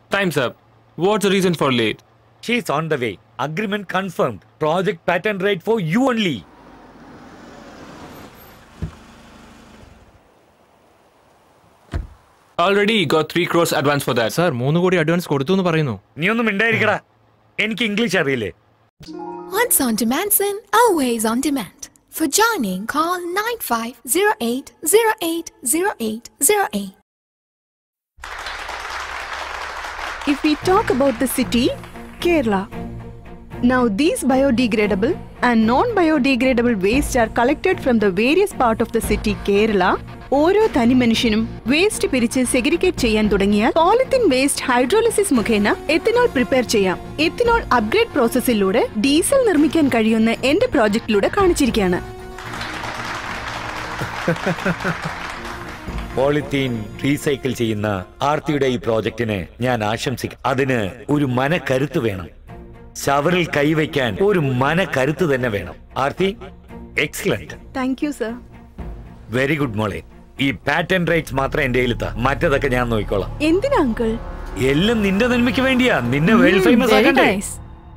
Time's up. What's the reason for late? She's on the way agreement confirmed project pattern right for you only Already got 3 crores advance for that. Sir മൂന്ന് കോടി advance കൊടുത്തു എന്ന് പറയുന്നു നീ ഒന്നും മിണ്ടായിരിക്കടാ എനിക്ക് English അറിയില്ലേ Once on demand, then always on demand. For joining, call 9508080808. If we talk about the city, Kerala. Now these biodegradable and non-biodegradable waste are collected from the various part of the city Kerala. ഓരോ തനി മനുഷ്യനും waste പിരിച്ച് segregate ചെയ്യാൻ തുടങ്ങിയാൽ polythene waste hydrolysis മുഖേന ethanol prepare ചെയ്യാം ethanol upgrade പ്രോസസ്സിലൂടെ diesel നിർമ്മിക്കാൻ കഴിയുന്ന എന്റെ പ്രോജക്റ്റിലൂടെ കാണിച്ചിരിക്കുകയാണ് പോളിത്തീൻ റീസൈക്കിൾ ചെയ്യുന്ന ആർത്തിയുടെ ഈ പ്രോജക്റ്റിന് ഞാൻ ആശംസിക്കും അതിന് ഒരു മനക്കരുത്ത് വേണം ശവറിൽ കൈവയ്ക്കാൻ ഒരു മനക്കരുത്ത് തന്നെ വേണം Aarthi excellent thank you sir very good മോളെ ഈ പാറ്റേൺ റൈറ്റ്സ് മാത്രം എന്റെ കയ്യിലെത്താ മറ്റതൊക്കെ ഞാൻ നോക്കിക്കോളാം എന്തിനാ അങ്കിൾ എല്ലാം നിന്റെ നന്മയ്ക്ക് വേണ്ടിയാ നിന്നെ വേൾഡ് ഫേമസ് Very ആക്കണ്ടേ nice.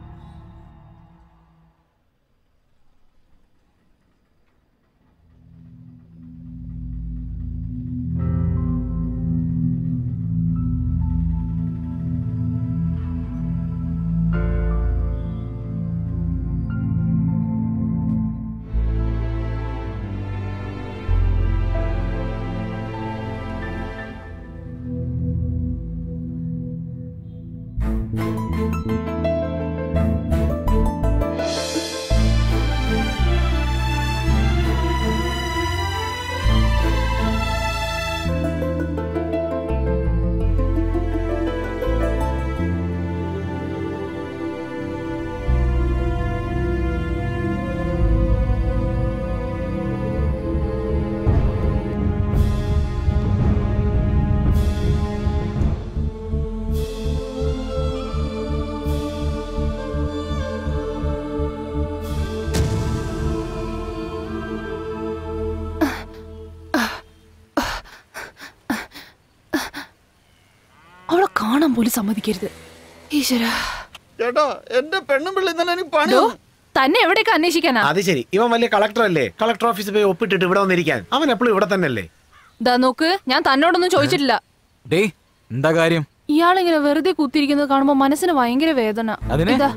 അവളെ കാണാൻ പോലും സമ്മതിക്കരുത് ഈശ്വര ചേട്ടാ എന്റെ പെണ്ണും പിള്ളി തന്നെ എനിക്ക് പണി തന്നു. തന്നെ എവിടെയൊക്കെ അന്വേഷിക്കാനാ അത് ശരി ഇവൻ വലിയ കളക്ടർ അല്ലേ കളക്ടർ ഓഫീസിൽ പോയി ഒപ്പിട്ടിട്ട് ഇവിടെ വന്നിരിക്കാൻ അവൻ എപ്പോഴും ഇവിടെ തന്നെ അല്ലേ ദാ നോക്ക് ഞാൻ തന്നോടൊന്നും ചോദിച്ചിട്ടില്ല ഡേ എന്താ കാര്യം ഇയാളിങ്ങനെ വെറുതെ കുത്തിരിക്കുന്നത് കാണുമ്പോ മനസ്സിന് ഭയങ്കര വേദന അതിന്? ഇതാ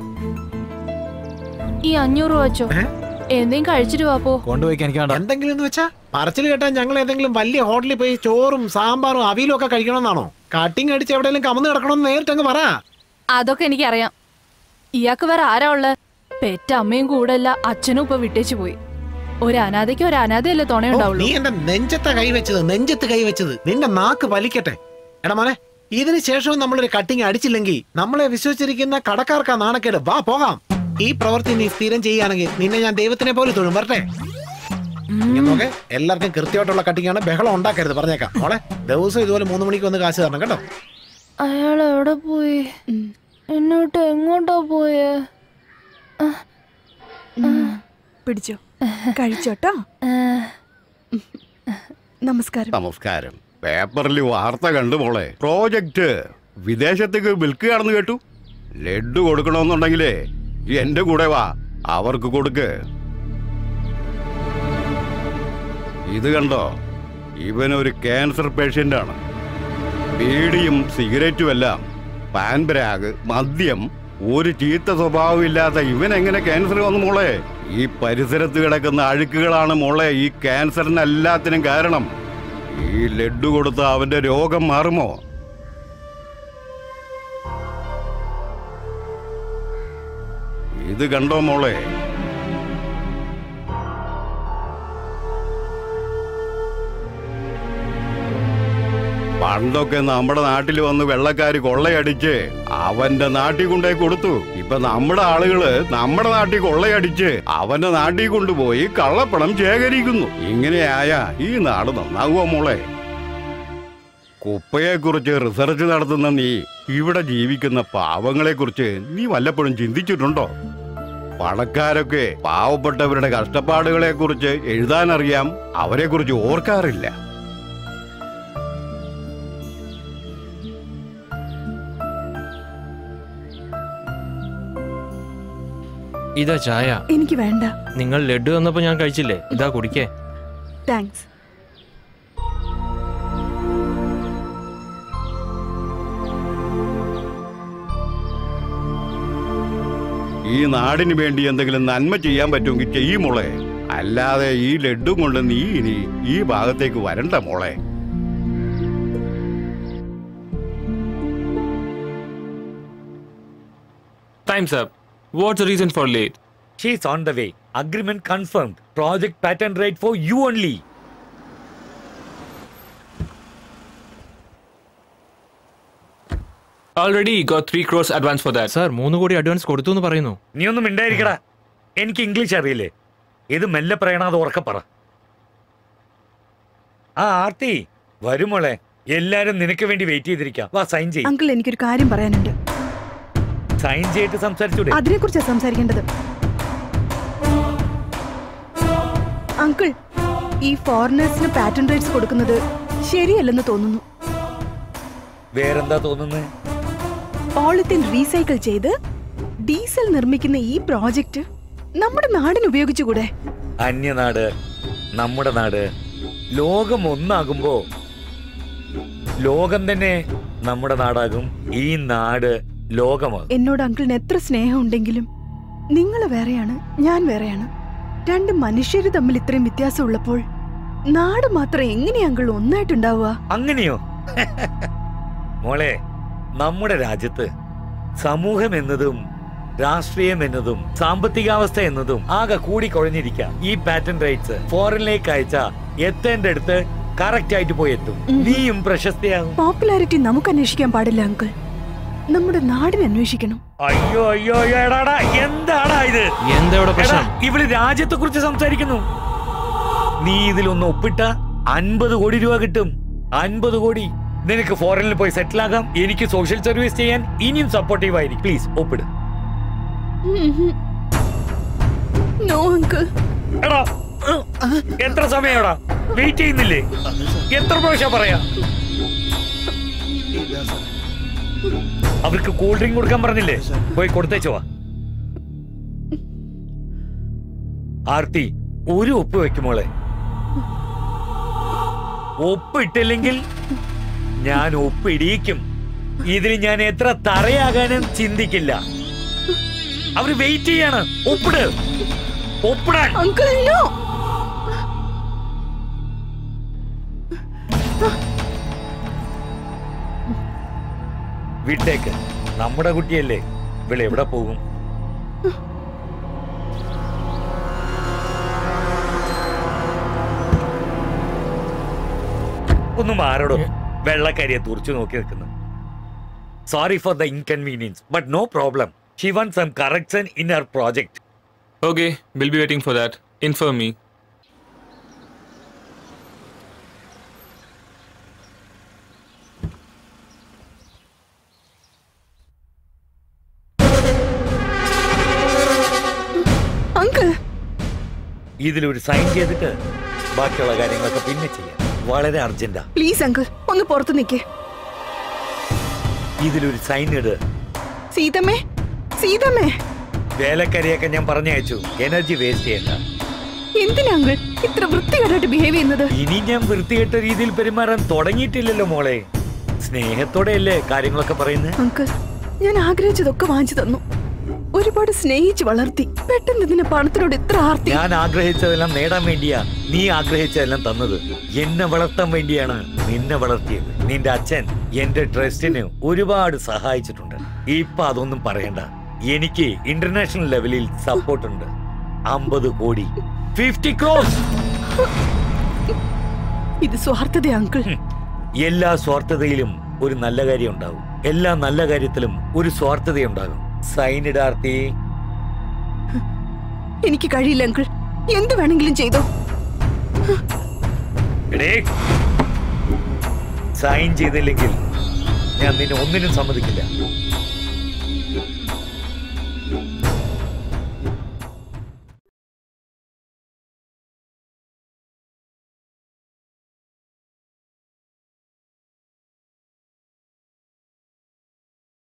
ഈ അഞ്ഞൂറ് രൂപ വെച്ചോ എന്തെങ്കിലും കഴിച്ചിട്ട് വാപ്പോ കൊണ്ടുപോയിക്കാൻ എനിക്ക് വേണ്ട എന്തെങ്കിലും എന്ന് വെച്ചാ പറച്ചിൽ കേട്ടാൽ ഞങ്ങൾ ഏതെങ്കിലും വലിയ ഹോട്ടലിൽ പോയി ചോറും സാമ്പാറും അവിയലും ഒക്കെ കഴിക്കണമെന്നാണോ കട്ടിങ് അടിച്ച് എവിടെയെങ്കിലും കമന്ന് കിടക്കണമെന്ന് നേരിട്ട് അങ്ങ് പറ അതൊക്കെ എനിക്കറിയാം ഇയാൾക്ക് വേറെ ആരാ ഉള്ള പെറ്റ അമ്മയും കൂടെ അല്ല അച്ഛനും ഇപ്പൊ വിട്ടേച്ചു പോയി ഒരു അനാഥയ്ക്ക് ഒരു അനാഥയല്ലേ ഓ, തുണയുണ്ടാവുള്ളൂ നീ എന്റെ നെഞ്ചത്തെ കൈ വെച്ചത് നെഞ്ചത്ത് കൈ വെച്ചത് നിന്റെ നാക്ക് വലിക്കട്ടെ എടാ മോനെ ഇതിന് ശേഷവും നമ്മളൊരു കട്ടിങ് അടിച്ചില്ലെങ്കിൽ നമ്മളെ വിശ്വസിച്ചിരിക്കുന്ന കടക്കാർക്കാ നാണക്കേട് വാ പോകാം ഈ പ്രവൃത്തി നീ സ്ഥിരം ചെയ്യുകയാണെങ്കിൽ നിന്നെ ഞാൻ ദൈവത്തിനെ പോലെ തൊഴും വരട്ടെ ഇങ്ങനെ നോക്കെ എല്ലാവർക്കും കൃത്യമായിട്ടുള്ള കട്ടിങ് ആണ് ബഹളം ഉണ്ടാക്കരുത് പറഞ്ഞേക്കാം മോളെ ദിവസം ഇതുപോലെ മൂന്ന് മണിക്ക് വന്ന് കാശ് തരണം കേട്ടോ അയാൾ എവിടെ പോയി എന്നോട്ട് എങ്ങോട്ടാ പോയേ പിടിച്ചോ കഴിച്ചോട്ടോ നമസ്കാരം നമസ്കാരം പേപ്പറിൽ വാർത്ത കണ്ടു മോളെ പ്രോജക്റ്റ് വിദേശത്തേക്ക് വിൽക്കുകയാണെന്ന് കേട്ടു ലഡു കൊടുക്കണമെന്നുണ്ടെങ്കിലേ എന്റെ കൂടെ വാ അവർക്ക് കൊടുക്ക് ഇത് കണ്ടോ ഇവനൊരു ക്യാൻസർ പേഷ്യന്റ് ആണ് ബീഡിയും സിഗരറ്റും എല്ലാം പാൻബ്രാഗ് മദ്യം ഒരു ചീത്ത സ്വഭാവമില്ലാത്ത ഇവൻ എങ്ങനെ ക്യാൻസർ വന്നു മോളെ ഈ പരിസരത്ത് കിടക്കുന്ന അഴുക്കുകളാണ് മോളെ ഈ ക്യാൻസറിന് എല്ലാത്തിനും കാരണം ഈ ലഡു കൊടുത്ത അവന്റെ രോഗം മാറുമോ ഇത് കണ്ടോ മോളെ പണ്ടൊക്കെ നമ്മുടെ നാട്ടിൽ വന്ന് വെള്ളക്കാര് കൊള്ളയടിച്ച് അവന്റെ നാട്ടിൽ കൊണ്ടേ കൊടുത്തു ഇപ്പൊ നമ്മുടെ ആളുകള് നമ്മുടെ നാട്ടിൽ കൊള്ളയടിച്ച് അവന്റെ നാട്ടിൽ കൊണ്ടുപോയി കള്ളപ്പണം ശേഖരിക്കുന്നു ഇങ്ങനെയായ ഈ നാട് നന്നാകുമോ മോളെ കുപ്പയെ കുറിച്ച് റിസർച്ച് നടത്തുന്ന നീ ഇവിടെ ജീവിക്കുന്ന പാവങ്ങളെ കുറിച്ച് നീ വല്ലപ്പോഴും ചിന്തിച്ചിട്ടുണ്ടോ പണക്കാരൊക്കെ പാവപ്പെട്ടവരുടെ കഷ്ടപ്പാടുകളെ കുറിച്ച് എഴുതാനറിയാം അവരെ കുറിച്ച് ഓർക്കാറില്ല ഇതാ ചായ എനിക്ക് വേണ്ട നിങ്ങൾ ലഡു തന്നപ്പോ ഞാൻ കഴിച്ചില്ലേ ഇതാ കുടിക്കേ താങ്ക്സ് ഈ നാടിന് വേണ്ടി എന്തെങ്കിലും നന്മ ചെയ്യാൻ പറ്റുമെങ്കിൽ ചെയ്യും മോളെ അല്ലാതെ ഈ ലഡും കൊണ്ട് നീ ഇനി ഈ ഭാഗത്തേക്ക് വരണ്ട മോളെ Time's up. What's the reason for late? She's on the way agreement confirmed project pattern right for you only Already got 3 crores advance for that. Sir മൂന്ന് കോടി അഡ്വാൻസ് കൊടുത്തു എന്ന് പറയുന്നു നീ ഒന്നും മിണ്ടായിരിക്കടാ എനിക്ക് ഇംഗ്ലീഷ് അറിയില്ലേ ഇത് മെല്ലെ പറയണത് ഉറക്കെ പറ ആ ആർത്തി വരുമോളെ എല്ലാരും നിനക്ക് വേണ്ടി വെയിറ്റ് ചെയ്തിരിക്കാം വാ സൈൻ ചെയ് അങ്കിൾ എനിക്കൊരു കാര്യം പറയാനുണ്ട് സൈൻ ചെയ്തിട്ട് സംസാരിച്ചൂടെ അതിനെ കുറിച്ചാണ് സംസാരിക്കേണ്ടത് അങ്കിൾ ഈ ഫോറിനേഴ്സിന് പാറ്റേൺ റൈറ്റ്സ് കൊടുക്കുന്നത് ശരിയല്ലെന്ന് തോന്നുന്നു വേറെന്താ തോന്നുന്നത് പോളിത്തീൻ റീസൈക്കിൾ ചെയ്ത് ഡീസൽ നിർമ്മിക്കുന്ന ഈ പ്രോജക്റ്റ് നമ്മുടെ നാടിന് ഉപയോഗിച്ചുകൂടെ അന്യനാട് നമ്മുടെ നാട് ലോകം ഒന്നാകുമ്പോ ലോകം തന്നെ നമ്മുടെ നാടാകും ഈ നാട് ലോകമാകും എന്നോട് അങ്കിളിന് എത്ര സ്നേഹം ഉണ്ടെങ്കിലും നിങ്ങൾ വേറെയാണ് ഞാൻ വേറെയാണ് രണ്ട് മനുഷ്യര് തമ്മിൽ ഇത്രയും വ്യത്യാസം ഉള്ളപ്പോൾ നാട് മാത്രം എങ്ങനെയാ അങ്കിൾ ഒന്നായിട്ടുണ്ടാവുക അങ്ങനെയോ മോളെ നമ്മുടെ രാജ്യത്ത് സമൂഹം എന്നതും രാഷ്ട്രീയം എന്നതും സാമ്പത്തികാവസ്ഥ എന്നതും ആകെ കൂടി കുഴഞ്ഞിരിക്കാം ഈ പാറ്റേൺ റൈറ്റ്സ് ഫോറിനിലേക്ക് അയച്ച എത്തേണ്ട അടുത്ത് കറക്റ്റ് ആയിട്ട് പോയി എത്തും നീയും പ്രശസ്തിയാകും പോപ്പുലാരിറ്റി നമുക്ക് അന്വേഷിക്കാൻ പാടില്ല അങ്കിൾ നമ്മുടെ നാടിനെ അന്വേഷിക്കണം അയ്യോ അയ്യോ അയ്യോ, എടാടാ എന്താടാ ഇത് എന്താ ഇവിടെ എടാ, പ്രശ്നം ഇവള് രാജ്യത്തെ കുറിച്ച് സംസാരിക്കുന്നു നീ ഇതിലൊന്ന് ഒപ്പിട്ട അൻപത് കോടി രൂപ കിട്ടും അൻപത് കോടി നിനക്ക് ഫോറിനിൽ പോയി സെറ്റിൽ ആകാം എനിക്ക് സോഷ്യൽ സർവീസ് ചെയ്യാൻ ഇനിയും സപ്പോർട്ടീവ് ആയിരിക്കും പ്ലീസ് ഒപ്പിട് നോ അങ്കിൾ എടാ ഉം, എത്ര സമയടാ വെയിറ്റ് ചെയ്യുന്നില്ലേ എത്ര പ്രാവശ്യം പറയാ അവർക്ക് കൂൾ ഡ്രിങ്ക് കൊടുക്കാൻ പറഞ്ഞില്ലേ പോയി കൊടുത്തേച്ചോ വാ. ആർത്തി ഒരു ഒപ്പ് വെക്കുമോളെ ഒപ്പിട്ടില്ലെങ്കിൽ ഞാൻ ഒപ്പിടിയിക്കും ഇതിൽ ഞാൻ എത്ര തറയാകാനും ചിന്തിക്കില്ല അവര് വെയിറ്റ് ചെയ്യാണ് ഒപ്പിട് ഒപ്പിടാൻ അങ്കിൾ നോ വിട്ടേക്ക് നമ്മുടെ കുട്ടിയല്ലേ ഇവള് എവിടെ പോകും ഒന്ന് മാറടോ വെള്ളക്കരിയെ തുറച്ചു നോക്കി നിൽക്കുന്നു sorry for the inconvenience but no problem she want some correction in her project Okay, we'll be waiting for that. Inform me. Uncle ഇതിലൊരു സൈൻ ചെയ്തിട്ട് ബാക്കിയുള്ള കാര്യങ്ങളൊക്കെ പിന്നെ ചെയ്യാം വളരെ അർജന്റാ പ്ലീസ് അങ്കിൾ ഒന്ന് പുറത്ത് നിൽക്കേ ഇതിലൊരു സൈൻ ഇട് സീതമ്മേ സീതമ്മേ വേലക്കാരിയൊക്കെ ഞാൻ പറഞ്ഞയച്ചു എനർജി വേസ്റ്റ് ചെയ്യണ്ട എന്തിനാ അങ്കിൾ ഇത്ര വൃത്തികേടായിട്ട് ബിഹേവ് ചെയ്യുന്നത് ഇനി ഞാൻ വൃത്തികെട്ട രീതിയിൽ പെരുമാറാൻ തുടങ്ങിയിട്ടില്ലല്ലോ മോളെ സ്നേഹത്തോടെയല്ലേ കാര്യങ്ങളൊക്കെ പറയുന്നത് അങ്കിൾ ഞാൻ ആഗ്രഹിച്ചതൊക്കെ വാങ്ങിച്ചു തന്നു ഒരുപാട് സ്നേഹിച്ച് വളർത്തി പെട്ടെന്ന് ഇതിന് പണത്തിനോട് ഇത്ര ആർത്തി ഞാൻ ആഗ്രഹിച്ചതെല്ലാം നേടാൻ വേണ്ടിയാ നീ ആഗ്രഹിച്ചതെല്ലാം തന്നത് എന്നെ വളർത്താൻ വേണ്ടിയാണ് നിന്നെ വളർത്തിയത് നിന്റെ അച്ഛൻ എന്റെ ട്രസ്റ്റിന് ഒരുപാട് സഹായിച്ചിട്ടുണ്ട് ഇപ്പൊ അതൊന്നും പറയണ്ട എനിക്ക് ഇന്റർനാഷണൽ ലെവലിൽ സപ്പോർട്ട് ഉണ്ട് അമ്പത് കോടി ഫിഫ്റ്റി ക്രോസ് ഇത് സ്വാർത്ഥത അങ്കിൾ എല്ലാ സ്വാർത്ഥതയിലും ഒരു നല്ല കാര്യം ഉണ്ടാവും എല്ലാ നല്ല കാര്യത്തിലും ഒരു സ്വാർത്ഥതയുണ്ടാകും സൈനിടാർത്തി എനിക്ക് കഴിയില്ല അങ്കിൾ എന്ത് വേണമെങ്കിലും ചെയ്തോ എടേ സൈൻ ചെയ്തില്ലെങ്കിൽ ഞാൻ നിന്നെ ഒന്നിനും സമ്മതിക്കില്ല